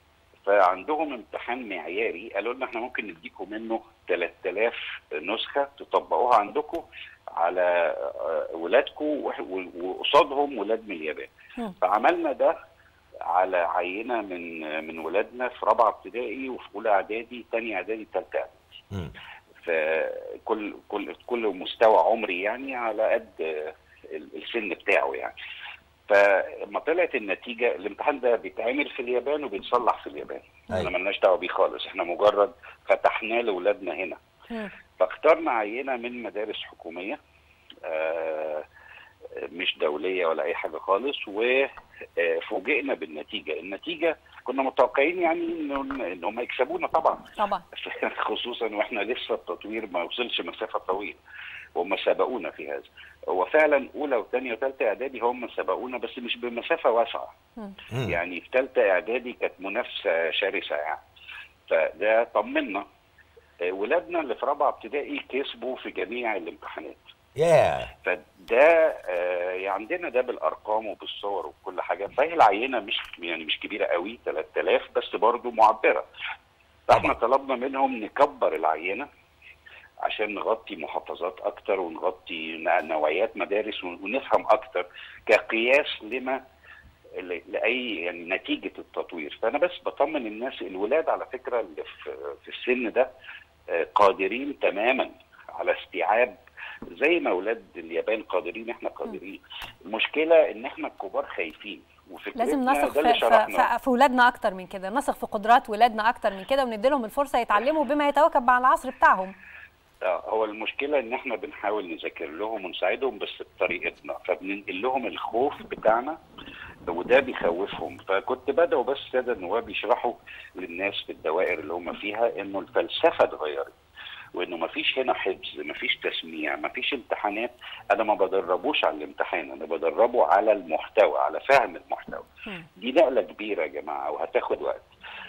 فعندهم امتحان معياري قالوا لنا احنا ممكن نديكم منه 3000 نسخه تطبقوها عندكم على آه، ولادكم وح- و- وقصادهم ولاد من اليابان مم. فعملنا ده على عينه من من ولادنا في رابعه ابتدائي وفي اولى اعدادي ثانيه اعدادي ثالثه اعدادي مم. فكل كل كل مستوى عمري يعني على قد آه، ال- السن بتاعه يعني فلما طلعت النتيجه الامتحان ده بيتعمل في اليابان وبيتصلح في اليابان أيوة. احنا ملناش دعوه بيه خالص احنا مجرد فتحناه لاولادنا هنا مم. فاخترنا عينه من مدارس حكوميه آه، مش دوليه ولا اي حاجه خالص وفوجئنا بالنتيجه النتيجه كنا متوقعين يعني ان ان هم يكسبونا طبعا طبعا خصوصا واحنا لسه التطوير ما وصلش مسافه طويله وهم سبقونا في هذا هو فعلا اولى وثانيه وثالثه اعدادي هم سبقونا بس مش بمسافه واسعه مم. يعني في ثالثه اعدادي كانت منافسه شرسه يعني فده طمنا آه، ولادنا اللي في رابعه ابتدائي كسبوا في جميع الامتحانات ياه فده آه، عندنا ده بالارقام وبالصور وكل حاجه فهي العينه مش يعني مش كبيره قوي 3000 بس برضو معبره فاحنا طلبنا منهم نكبر العينه عشان نغطي محافظات اكتر ونغطي ن- نوعيات مدارس ون- ونفهم اكتر كقياس لما ل- لاي يعني نتيجه التطوير فانا بس بطمن الناس الولاد على فكره اللي في في السن ده آه، قادرين تماما على استيعاب زي ما اولاد اليابان قادرين احنا قادرين المشكله ان احنا الكبار خايفين وفكرتنا لازم نثق ده اللي في, شرحناه. في, في ولادنا اكتر من كده نثق في قدرات ولادنا اكتر من كده وندي لهم الفرصه يتعلموا بما يتواكب مع العصر بتاعهم آه، هو المشكلة إن إحنا بنحاول نذاكر لهم ونساعدهم بس بطريقتنا فبننقل لهم الخوف بتاعنا وده بيخوفهم فكنت بدأوا بس السادة النواب يشرحوا للناس في الدوائر اللي هم فيها إنه الفلسفة اتغيرت وإنه مفيش هنا حفظ مفيش تسميع مفيش امتحانات أنا ما بدربوش على الامتحان أنا بدربه على المحتوى على فهم المحتوى دي نقلة كبيرة يا جماعة وهتاخد وقت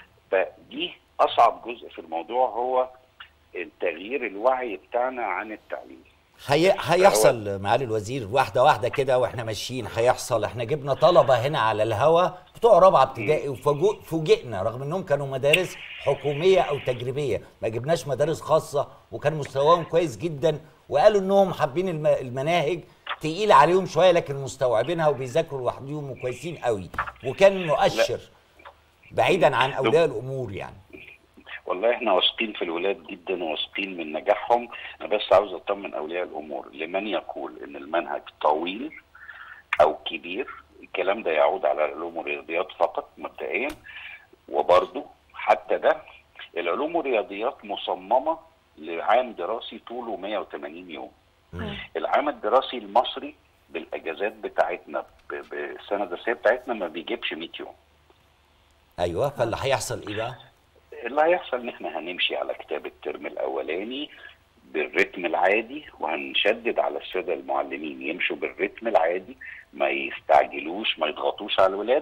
فدي أصعب جزء في الموضوع هو التغيير الوعي بتاعنا عن التعليم هي... هيحصل معالي الوزير واحده واحده كده واحنا ماشيين هيحصل احنا جبنا طلبه هنا على الهوا بتوع رابعه ابتدائي وفوجئنا رغم انهم كانوا مدارس حكوميه او تجريبيه ما جبناش مدارس خاصه وكان مستواهم كويس جدا وقالوا انهم حابين الم... المناهج تقيله عليهم شويه لكن مستوعبينها وبيذاكروا لوحدهم وكويسين قوي وكان مؤشر بعيدا عن اولياء الامور يعني والله احنا واثقين في الولاد جدا وواثقين من نجاحهم انا بس عاوز اطمن اولياء الامور لمن يقول ان المنهج طويل او كبير الكلام ده يعود على العلوم والرياضيات فقط مبدئيا وبرضه حتى ده العلوم والرياضيات مصممه لعام دراسي طوله 180 يوم العام الدراسي المصري بالاجازات بتاعتنا ب- بالسنه الدراسيه بتاعتنا ما بيجيبش 100 يوم ايوه فاللي هيحصل ايه بقى؟ اللي هيحصل ان احنا هنمشي على كتاب الترم الاولاني بالرتم العادي وهنشدد على الساده المعلمين يمشوا بالرتم العادي ما يستعجلوش ما يضغطوش على الولاد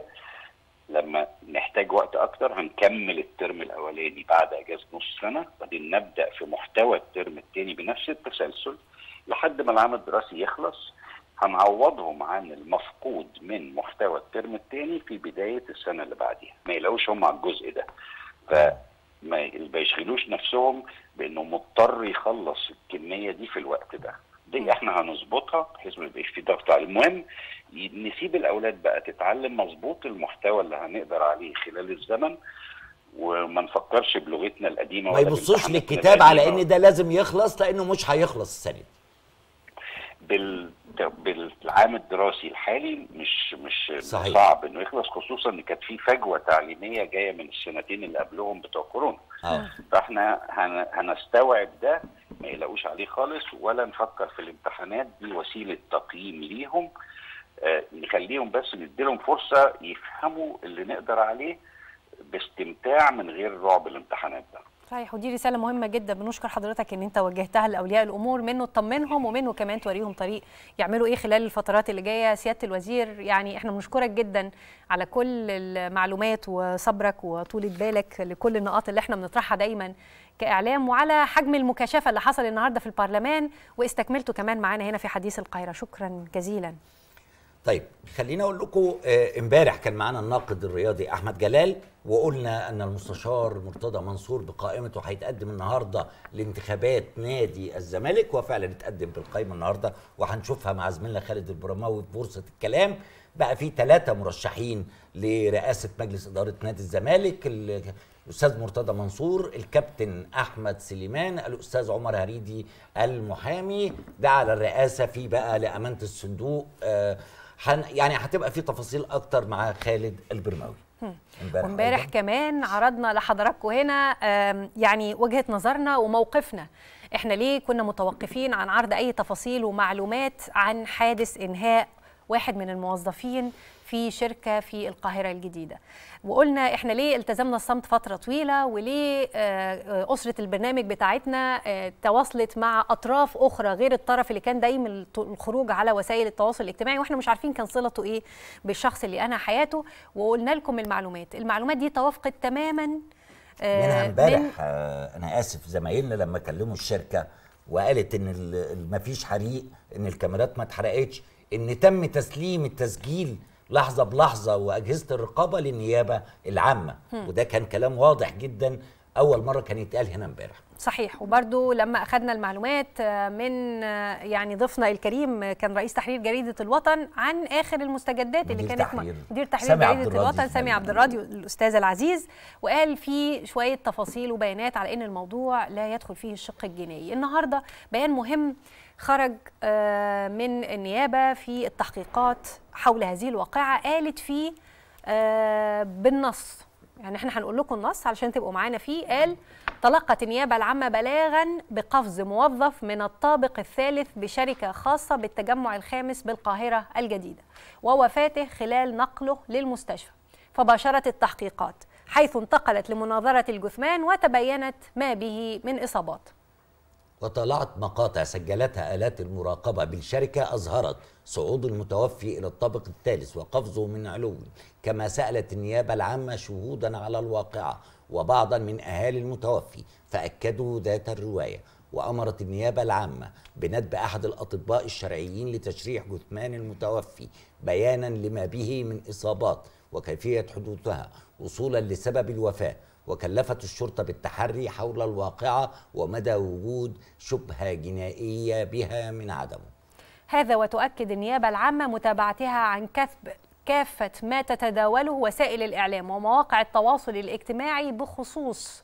لما نحتاج وقت اكتر هنكمل الترم الاولاني بعد اجازه نص سنه بعدين نبدا في محتوى الترم الثاني بنفس التسلسل لحد ما العام الدراسي يخلص هنعوضهم عن المفقود من محتوى الترم الثاني في بدايه السنه اللي بعديها ما يلاقوش هم على الجزء ده فما ما يشغلوش نفسهم بانه مضطر يخلص الكميه دي في الوقت ده دي احنا هنظبطها بحيث ما يبقاش في ضغط عليه المهم ي- نسيب الاولاد بقى تتعلم مظبوط المحتوى اللي هنقدر عليه خلال الزمن وما نفكرش بلغتنا القديمه ما ولا يبصوش بامتحاناتنا للكتاب على القديمة. ان ده لازم يخلص لانه مش هيخلص السنه دي بال بالعام الدراسي الحالي مش مش صحيح. صعب انه يخلص خصوصا ان كانت في فجوه تعليميه جايه من السنتين اللي قبلهم بتوع كورونا اه فاحنا هن... هنستوعب ده ما يلاقوش عليه خالص ولا نفكر في الامتحانات دي وسيله تقييم ليهم آه نخليهم بس نديلهم فرصه يفهموا اللي نقدر عليه باستمتاع من غير رعب الامتحانات ده صحيح ودي رساله مهمه جدا بنشكر حضرتك ان انت وجهتها لاولياء الامور منه تطمنهم ومنه كمان توريهم طريق يعملوا ايه خلال الفترات اللي جايه سياده الوزير يعني احنا بنشكرك جدا على كل المعلومات وصبرك وطولة بالك لكل النقاط اللي احنا بنطرحها دايما كاعلام وعلى حجم المكاشفه اللي حصل النهارده في البرلمان واستكملته كمان معانا هنا في حديث القاهره شكرا جزيلا طيب خليني اقول لكم آه، امبارح كان معانا الناقد الرياضي احمد جلال وقلنا ان المستشار مرتضى منصور بقائمته هيتقدم النهارده لانتخابات نادي الزمالك وفعلا اتقدم بالقائمه النهارده وهنشوفها مع زميلنا خالد البرماوي في بورصه الكلام بقى في ثلاثه مرشحين لرئاسه مجلس اداره نادي الزمالك ال- الاستاذ مرتضى منصور الكابتن احمد سليمان الاستاذ عمر هريدي المحامي ده على الرئاسه في بقى لامانه الصندوق آه حن يعني هتبقى في تفاصيل اكتر مع خالد البرماوي امبارح وامبارح أيضاً. كمان عرضنا لحضراتكم هنا آم، يعني وجهه نظرنا وموقفنا احنا ليه كنا متوقفين عن عرض اي تفاصيل ومعلومات عن حادث انهاء واحد من الموظفين في شركه في القاهره الجديده وقلنا احنا ليه التزمنا الصمت فتره طويله وليه آه، آه، اسره البرنامج بتاعتنا آه، تواصلت مع اطراف اخرى غير الطرف اللي كان دايم الت- الخروج على وسائل التواصل الاجتماعي واحنا مش عارفين كان صلته ايه بالشخص اللي انهى حياته وقلنا لكم المعلومات المعلومات دي توافقت تماما آه، منها امبارح من- آه انا اسف زمايلنا لما كلموا الشركه وقالت ان ال- ال- مفيش حريق ان الكاميرات ما اتحرقتش ان تم تسليم التسجيل لحظه بلحظه واجهزه الرقابه للنيابه العامه وده كان كلام واضح جدا اول مره كان يتقال هنا امبارح صحيح وبرضو لما أخذنا المعلومات آه، من آه، يعني ضيفنا الكريم آه، كان رئيس تحرير جريدة الوطن عن آخر المستجدات اللي مدير كانت تحرير. مدير تحرير سامي عبد جريدة الراضي الوطن في سامي عبد الراضي الأستاذ العزيز وقال في شوية تفاصيل وبيانات على أن الموضوع لا يدخل فيه الشق الجنائي النهاردة بيان مهم خرج آه، من النيابة في التحقيقات حول هذه الواقعة قالت فيه آه، بالنص يعني احنا هنقول لكم النص علشان تبقوا معانا فيه قال تلقت النيابة العامة بلاغا بقفز موظف من الطابق الثالث بشركة خاصة بالتجمع الخامس بالقاهرة الجديدة ووفاته خلال نقله للمستشفى فباشرت التحقيقات حيث انتقلت لمناظرة الجثمان وتبينت ما به من إصابات وطلعت مقاطع سجلتها آلات المراقبة بالشركة أظهرت صعود المتوفي إلى الطابق الثالث وقفزه من علو كما سألت النيابة العامة شهودا على الواقعة وبعضا من أهالي المتوفي فأكدوا ذات الرواية وأمرت النيابة العامة بندب أحد الأطباء الشرعيين لتشريح جثمان المتوفي بيانا لما به من إصابات وكيفية حدوثها وصولا لسبب الوفاة وكلفت الشرطة بالتحري حول الواقعة ومدى وجود شبهة جنائية بها من عدمه هذا وتؤكد النيابة العامة متابعتها عن كثب كافة ما تتداوله وسائل الإعلام ومواقع التواصل الاجتماعي بخصوص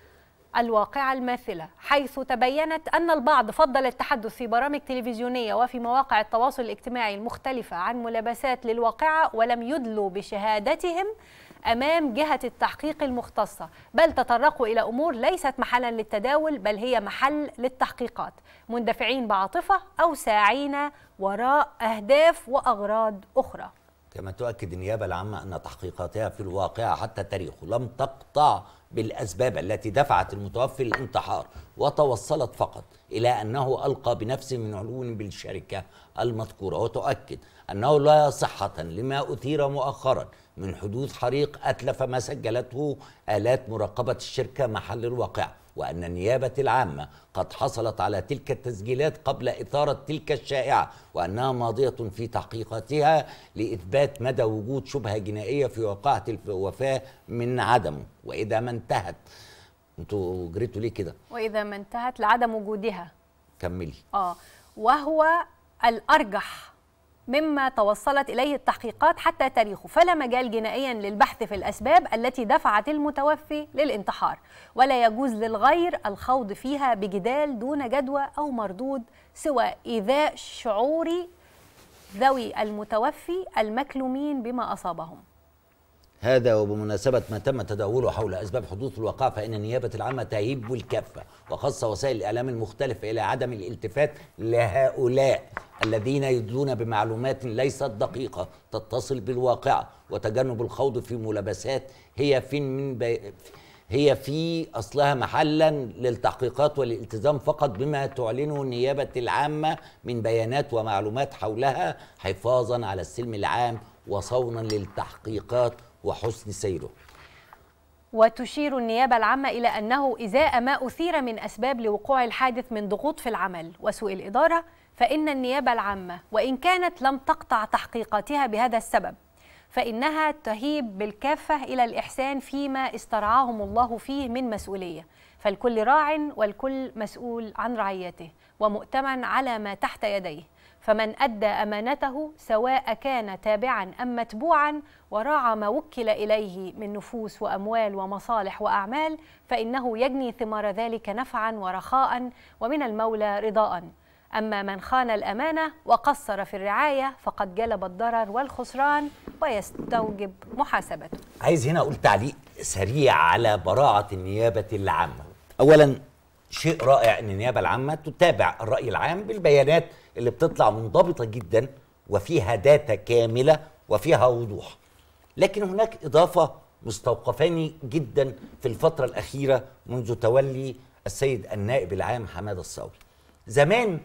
الواقعة الماثلة حيث تبينت أن البعض فضل التحدث في برامج تلفزيونية وفي مواقع التواصل الاجتماعي المختلفة عن ملابسات للواقعة ولم يدلوا بشهادتهم أمام جهة التحقيق المختصة بل تطرقوا إلى أمور ليست محلا للتداول بل هي محل للتحقيقات مندفعين بعاطفة أو ساعين وراء أهداف وأغراض أخرى كما تؤكد النيابة العامة أن تحقيقاتها في الواقعة حتى تاريخه لم تقطع بالأسباب التي دفعت المتوفي للانتحار وتوصلت فقط إلى أنه ألقى بنفسه من علو بالشركة المذكورة وتؤكد أنه لا صحة لما أثير مؤخرا من حدوث حريق أتلف ما سجلته آلات مراقبة الشركة محل الواقع وأن النيابة العامة قد حصلت على تلك التسجيلات قبل إثارة تلك الشائعة وأنها ماضية في تحقيقاتها لإثبات مدى وجود شبهة جنائية في واقعة الوفاة من عدمه وإذا ما انتهت انتوا جريتوا ليه كده وإذا ما انتهت لعدم وجودها كملي آه وهو الأرجح مما توصلت إليه التحقيقات حتى تاريخه فلا مجال جنائيا للبحث في الأسباب التي دفعت المتوفي للانتحار ولا يجوز للغير الخوض فيها بجدال دون جدوى أو مردود سوى إيذاء شعور ذوي المتوفي المكلومين بما أصابهم هذا وبمناسبة ما تم تداوله حول أسباب حدوث الواقعة فإن النيابة العامة تهيب الكافة وخاصة وسائل الإعلام المختلفة إلى عدم الالتفات لهؤلاء الذين يدلون بمعلومات ليست دقيقة تتصل بالواقعة وتجنب الخوض في ملابسات هي في من بي هي في أصلها محلا للتحقيقات والالتزام فقط بما تعلنه النيابة العامة من بيانات ومعلومات حولها حفاظا على السلم العام وصونا للتحقيقات وحسن سيره وتشير النيابة العامة إلى أنه إزاء ما أثير من أسباب لوقوع الحادث من ضغوط في العمل وسوء الإدارة فإن النيابة العامة وإن كانت لم تقطع تحقيقاتها بهذا السبب فإنها تهيب بالكافة إلى الإحسان فيما استرعاهم الله فيه من مسؤولية فالكل راع والكل مسؤول عن رعيته ومؤتمن على ما تحت يديه فمن أدى أمانته سواء كان تابعا أم متبوعا وراعى ما وكل إليه من نفوس وأموال ومصالح وأعمال فإنه يجني ثمار ذلك نفعا ورخاء ومن المولى رضاء أما من خان الأمانة وقصر في الرعاية فقد جلب الضرر والخسران ويستوجب محاسبته عايز هنا أقول تعليق سريع على براعة النيابة العامة أولا شيء رائع أن النيابة العامة تتابع الرأي العام بالبيانات اللي بتطلع منضبطة جدا وفيها داتا كاملة وفيها وضوح لكن هناك إضافة مستوقفاني جدا في الفترة الأخيرة منذ تولي السيد النائب العام حماد الصاوي زمان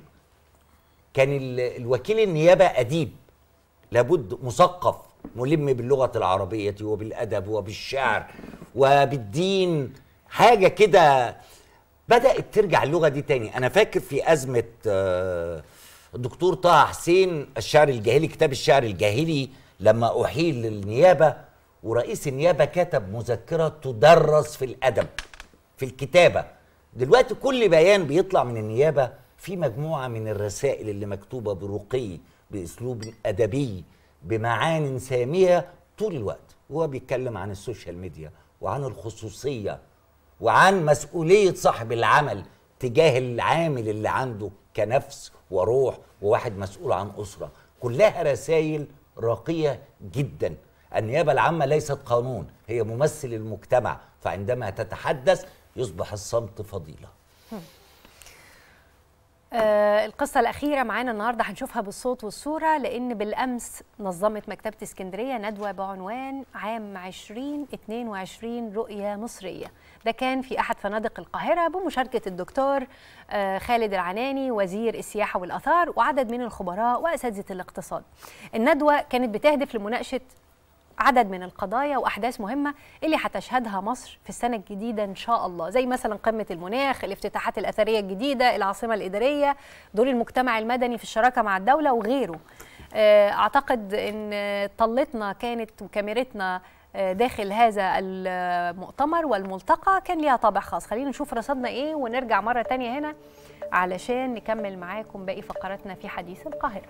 كان ال- الوكيل النيابة أديب لابد مثقف ملم باللغة العربية وبالأدب وبالشعر وبالدين حاجة كده بدأت ترجع اللغة دي تاني أنا فاكر في أزمة آه، الدكتور طه حسين الشعر الجاهلي كتاب الشعر الجاهلي لما أحيل للنيابة ورئيس النيابة كتب مذكرة تدرس في الأدب في الكتابة دلوقتي كل بيان بيطلع من النيابة في مجموعة من الرسائل اللي مكتوبة برقي بأسلوب أدبي بمعان سامية طول الوقت وهو بيتكلم عن السوشيال ميديا وعن الخصوصية وعن مسؤولية صاحب العمل تجاه العامل اللي عنده كنفس وروح وواحد مسؤول عن أسرة كلها رسائل راقية جدا النيابة العامة ليست قانون هي ممثل المجتمع فعندما تتحدث يصبح الصمت فضيله آه القصة الأخيرة معانا النهاردة هنشوفها بالصوت والصورة لأن بالأمس نظمت مكتبة اسكندرية ندوة بعنوان عام 2022 رؤية مصرية ده كان في أحد فنادق القاهرة بمشاركة الدكتور آه خالد العناني وزير السياحة والأثار وعدد من الخبراء وأساتذة الاقتصاد الندوة كانت بتهدف لمناقشة عدد من القضايا واحداث مهمه اللي هتشهدها مصر في السنه الجديده ان شاء الله زي مثلا قمه المناخ الافتتاحات الاثريه الجديده العاصمه الاداريه دور المجتمع المدني في الشراكه مع الدوله وغيره آه، اعتقد ان طلتنا كانت وكاميرتنا آه، داخل هذا المؤتمر والملتقى كان ليها طابع خاص خلينا نشوف رصدنا ايه ونرجع مره تانية هنا علشان نكمل معاكم باقي فقراتنا في حديث القاهره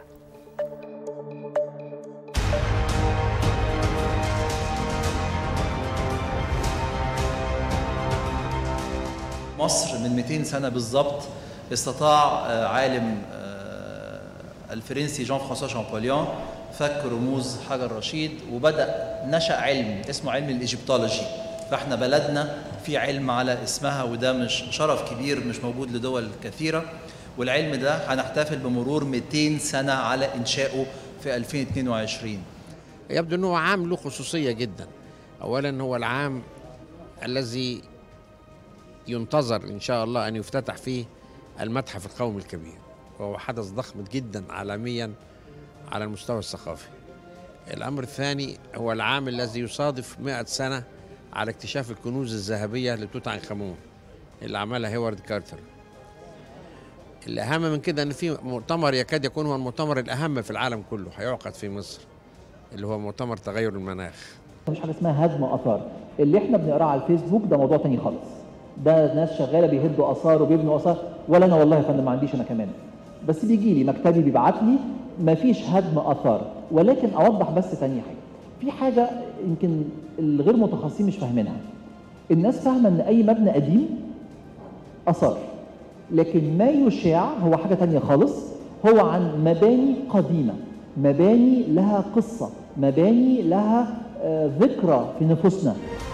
مصر من 200 سنة بالضبط استطاع آه، عالم آه، الفرنسي جان فرانسوا شامبوليون فك رموز حجر رشيد وبدأ نشأ علم اسمه علم الإيجيبتولوجي فاحنا بلدنا في علم على اسمها وده مش شرف كبير مش موجود لدول كثيرة والعلم ده هنحتفل بمرور 200 سنة على إنشائه في 2022 يبدو أنه عام له خصوصية جدا أولا هو العام الذي ينتظر إن شاء الله أن يفتتح فيه المتحف القومي الكبير وهو حدث ضخم جدا عالميا على المستوى الثقافي الأمر الثاني هو العام الذي يصادف 100 سنة على اكتشاف الكنوز الذهبية لتوت عنخ آمون اللي عملها هيوارد كارتر الأهم من كده إن في مؤتمر يكاد يكون هو المؤتمر الأهم في العالم كله هيعقد في مصر اللي هو مؤتمر تغير المناخ مفيش حاجه اسمها هدم اثار اللي احنا بنقراه على الفيسبوك ده موضوع تاني خالص ده ناس شغاله بيهدوا اثار وبيبنوا اثار ولا انا والله يا فندم ما عنديش انا كمان بس بيجي لي مكتبي بيبعت لي مفيش هدم اثار ولكن اوضح بس ثانيه حاجه في حاجه يمكن الغير متخصصين مش فاهمينها الناس فاهمه ان اي مبنى قديم اثار لكن ما يشاع هو حاجه تانية خالص هو عن مباني قديمه مباني لها قصه مباني لها آه، ذكرى في نفوسنا